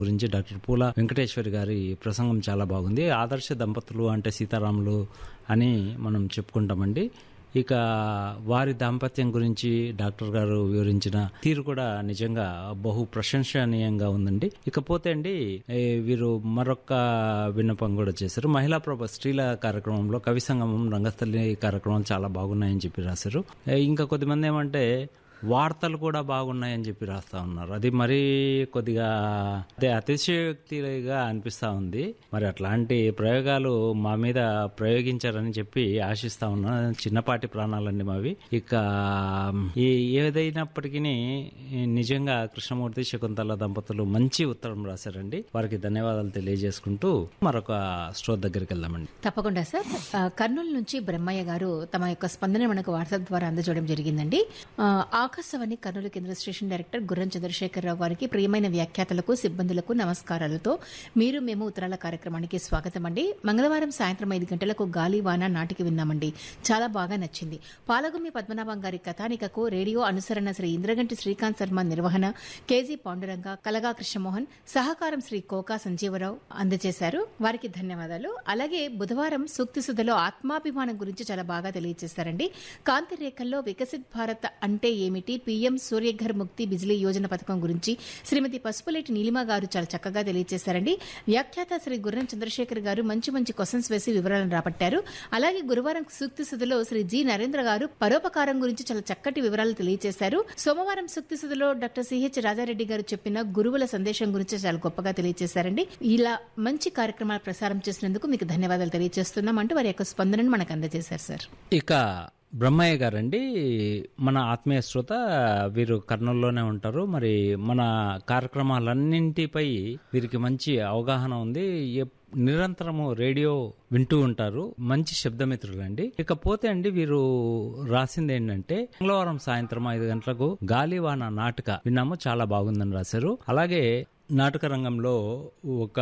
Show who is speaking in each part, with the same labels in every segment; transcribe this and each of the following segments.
Speaker 1: గురించి డాక్టర్ పూల వెంకటేశ్వరి గారి ప్రసంగం చాలా బాగుంది ఆదర్శ దంపతులు అంటే సీతారాములు అని మనం చెప్పుకుంటామండి ఇక వారి దాంపత్యం గురించి డాక్టర్ గారు వివరించిన తీరు కూడా నిజంగా బహు ప్రశంసనీయంగా ఉందండి ఇకపోతే అండి ఏ, వీరు మరొక విన్నపం కూడా చేశారు మహిళా ప్రభ స్త్రీల కార్యక్రమంలో కవి సంగమం రంగస్థలి కార్యక్రమాలు చాలా బాగున్నాయని చెప్పి రాశారు ఏ, ఇంకా కొద్దిమంది ఏమంటే వార్తలు కూడా బాగున్నాయని చెప్పి రాస్తా ఉన్నారు అది మరీ కొద్దిగా అదే అతిశయోక్తిగా అనిపిస్తా ఉంది మరి అట్లాంటి ప్రయోగాలు మా మీద ప్రయోగించారని చెప్పి ఆశిస్తా ఉన్నా చిన్నపాటి ప్రాణాలండి మావి ఇక ఈ ఏదైనప్పటికీ నిజంగా కృష్ణమూర్తి శకుంతల దంపతులు మంచి ఉత్తరం రాశారండి వారికి ధన్యవాదాలు తెలియజేసుకుంటూ మరొక స్టోర్ దగ్గరికి వెళ్దామండి
Speaker 2: తప్పకుండా సార్ ఆ, కర్నూలు నుంచి బ్రహ్మయ్య గారు తమ యొక్క స్పందన మనకు వాట్సాప్ ద్వారా అందజేయడం జరిగిందండి ఆ, ఆకాశవాణి కర్నూలు కేంద్ర స్టేషన్ డైరెక్టర్ గుర్రం చంద్రశేఖరరావు గారికి ప్రియమైన వ్యాఖ్యాతలకు సిబ్బందులకు నమస్కారాలతో మీరు మేము ఉత్తరాల కార్యక్రమానికి స్వాగతం అండి మంగళవారం సాయంత్రం ఐదు గంటలకు గాలివాన నాటికి విన్నామండి చాలా బాగా నచ్చింది పాలగుమ్మి పద్మనాభం గారి కథానికకు రేడియో అనుసరణ శ్రీ ఇంద్రగంటి శ్రీకాంత్ శర్మ నిర్వహణ కేజీ పాండురంగ కలగా కృష్ణమోహన్ సహకారం శ్రీ కోకా సంజీవరావు అందజేశారు వారికి ధన్యవాదాలు అలాగే బుధవారం సూక్తి సుధలో ఆత్మాభిమానం గురించి చాలా బాగా తెలియజేశారండి కాంతి రేఖల్లో వికసిత్ భారత్ అంటే ఏమిటి పీఎం సూర్యఘర్ ముక్తి బిజిలీ యోజన పథకం గురించి శ్రీమతి పసుపులేటి నీలిమ గారు చాలా చక్కగా తెలియజేశారండి వ్యాఖ్యాత శ్రీ గుర్రం చంద్రశేఖర్ గారు మంచి మంచి క్వశ్చన్స్ వేసి వివరాలను రాబట్టారు అలాగే గురువారం సూక్తి సుధలో శ్రీ జి నరేంద్ర గారు పరోపకారం గురించి చాలా చక్కటి వివరాలు తెలియజేశారు సోమవారం సూక్తి సుధలో డాక్టర్ సిహెచ్ రాజారెడ్డి గారు చెప్పిన గురువుల సందేశం గురించి చాలా గొప్పగా తెలియజేశారండి ఇలా మంచి కార్యక్రమాలు ప్రసారం చేసినందుకు మీకు ధన్యవాదాలు తెలియజేస్తున్నాం అంటూ వారి యొక్క స్పందనను మనకు అందజేశారు సార్
Speaker 1: ఇక బ్రహ్మయ్య గారండి మన ఆత్మీయ శ్రోత వీరు కర్నూలులోనే ఉంటారు మరి మన కార్యక్రమాలన్నింటిపై వీరికి మంచి అవగాహన ఉంది ఎప్- నిరంతరము రేడియో వింటూ ఉంటారు మంచి శబ్దమిత్రులండి ఇకపోతే అండి వీరు రాసింది ఏంటంటే మంగళవారం సాయంత్రం ఐదు గంటలకు గాలివాన నాటక విన్నాము చాలా బాగుందని రాశారు అలాగే నాటక రంగంలో ఒక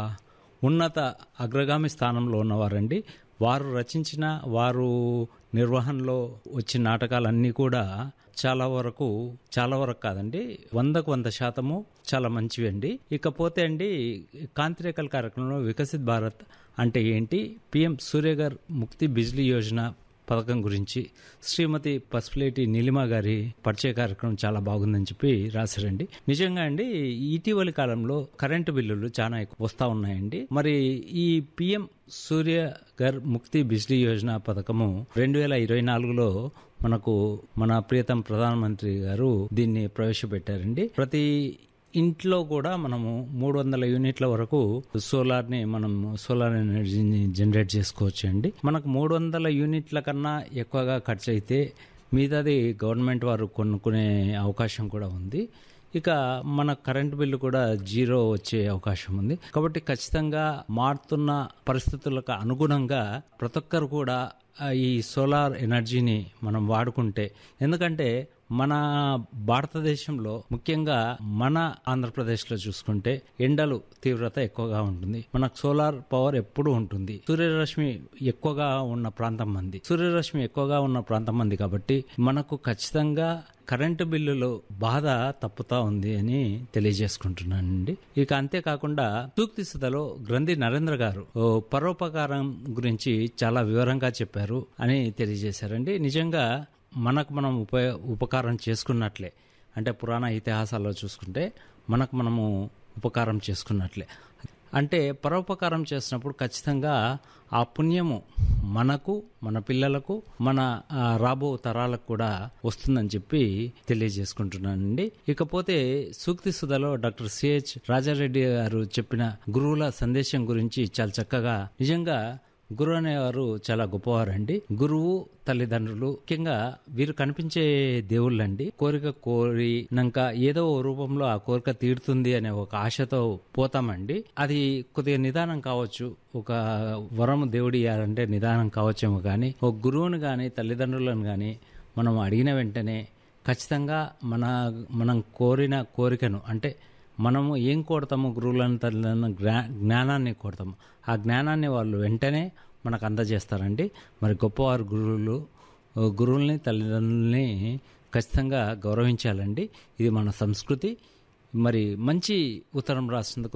Speaker 1: ఉన్నత అగ్రగామి స్థానంలో ఉన్నవారండి వారు రచించిన వారు నిర్వహణలో వచ్చిన నాటకాలన్నీ కూడా చాలా వరకు చాలా వరకు కాదండి వందకు వంద శాతము చాలా మంచివి అండి ఇకపోతే అండి కాంతిరేఖల కార్యక్రమంలో వికసిత్ భారత్ అంటే ఏంటి పిఎం సూర్యగర్ ముక్తి బిజ్లీ యోజన పథకం గురించి శ్రీమతి పసుపులేటి నీలిమ గారి పరిచయ కార్యక్రమం చాలా బాగుందని చెప్పి రాశారండి నిజంగా అండి ఇటీవలి కాలంలో కరెంటు బిల్లులు చాలా ఎక్కువ వస్తా ఉన్నాయండి మరి ఈ పిఎం సూర్య గర్ ముక్తి బిజ్లీ యోజన పథకము రెండు వేల ఇరవై నాలుగులో మనకు మన ప్రియతం ప్రధానమంత్రి గారు దీన్ని ప్రవేశపెట్టారండి ప్రతి ఇంట్లో కూడా మనము మూడు వందల యూనిట్ల వరకు సోలార్ ని మనం సోలార్ ఎనర్జీని జనరేట్ చేసుకోవచ్చు అండి మనకు మూడు వందల యూనిట్ల కన్నా ఎక్కువగా ఖర్చు అయితే మిగతాది గవర్నమెంట్ వారు కొనుక్కునే అవకాశం కూడా ఉంది ఇక మన కరెంట్ బిల్లు కూడా జీరో వచ్చే అవకాశం ఉంది కాబట్టి ఖచ్చితంగా మారుతున్న పరిస్థితులకు అనుగుణంగా ప్రతి ఒక్కరు కూడా ఆ, ఈ సోలార్ ఎనర్జీని మనం వాడుకుంటే ఎందుకంటే మన భారతదేశంలో ముఖ్యంగా మన ఆంధ్రప్రదేశ్లో చూసుకుంటే ఎండలు తీవ్రత ఎక్కువగా ఉంటుంది మనకు సోలార్ పవర్ ఎప్పుడు ఉంటుంది సూర్యరశ్మి ఎక్కువగా ఉన్న ప్రాంతం మంది సూర్యరశ్మి ఎక్కువగా ఉన్న ప్రాంతం మంది కాబట్టి మనకు ఖచ్చితంగా కరెంటు బిల్లులో బాధ తప్పుతా ఉంది అని తెలియజేసుకుంటున్నానండి ఇక అంతేకాకుండా సూక్తి సుధలో గ్రంథి నరేంద్ర గారు ఓ పరోపకారం గురించి చాలా వివరంగా చెప్పారు అని తెలియజేశారండి నిజంగా మనకు మనం ఉప ఉపకారం చేసుకున్నట్లే అంటే పురాణ ఇతిహాసాల్లో చూసుకుంటే మనకు మనము ఉపకారం చేసుకున్నట్లే అంటే పరోపకారం చేసినప్పుడు ఖచ్చితంగా ఆ పుణ్యము మనకు మన పిల్లలకు మన ఆ, రాబో తరాలకు కూడా వస్తుందని చెప్పి తెలియజేసుకుంటున్నానండి ఇకపోతే సూక్తి సుధలో డాక్టర్ సిహెచ్ రాజారెడ్డి గారు చెప్పిన గురువుల సందేశం గురించి చాలా చక్కగా నిజంగా గురువు అనేవారు చాలా గొప్పవారండి గురువు తల్లిదండ్రులు ముఖ్యంగా వీరు కనిపించే దేవుళ్ళండి కోరిక కోరినాక ఏదో ఓ రూపంలో ఆ కోరిక తీరుతుంది అనే ఒక ఆశతో పోతామండి అది కొద్దిగా నిదానం కావచ్చు ఒక వరం దేవుడి ఇయ్యాలంటే నిదానం కావచ్చేమో కానీ ఒక గురువుని కానీ తల్లిదండ్రులను కానీ మనం అడిగిన వెంటనే ఖచ్చితంగా మన మనం కోరిన కోరికను అంటే మనము ఏం కోడతాము గురువులను తల్లిదండ్రులను జ్ఞా జ్ఞానాన్ని కోడతాము ఆ జ్ఞానాన్ని వాళ్ళు వెంటనే మనకు అందజేస్తారండి మరి గొప్పవారు గురువులు గురువుల్ని తల్లిదండ్రుల్ని ఖచ్చితంగా గౌరవించాలండి ఇది మన సంస్కృతి మరి మంచి ఉత్తరం రాసినందుకు